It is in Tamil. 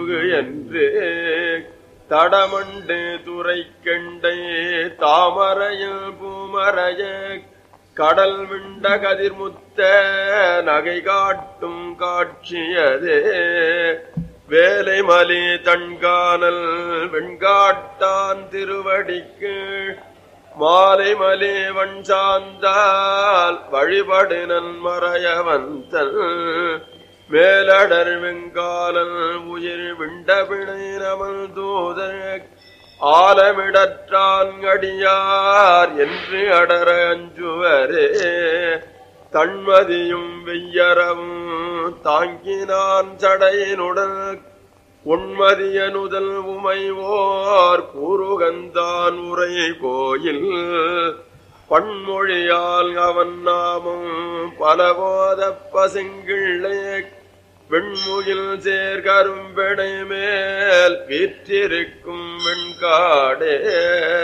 என்று தடமண்டு துறைக்கெண்டை தாமரையில் பூமரைய கடல் விண்ட கதிர்முத்த நகை காட்டும் காட்சியதே வேலை மலி தன்கானல் வெண்காட்டான் திருவடிக்கு மாலை மலி வன் சார்ந்தால் வழிபடு நன்மறையவந்தல் மேலடர் வெங்காலன் உயிர் விண்டபிணை நமல் தூதர் ஆலமிடற்றான் அடியார் என்று அடர அஞ்சுவரே தன்மதியும் வெய்யரவும் தாங்கினான் சடையினுடன் உண்மதியனுதல் உமைவோர் கூறுகந்தான் உரை கோயில் பன்மொழியால் அவன் நாமம் பலபோத பசுங்கிள்ளே வெண்முகில் சேர்கரும்பெடை மேல் வீற்றிருக்கும் வெண்காடே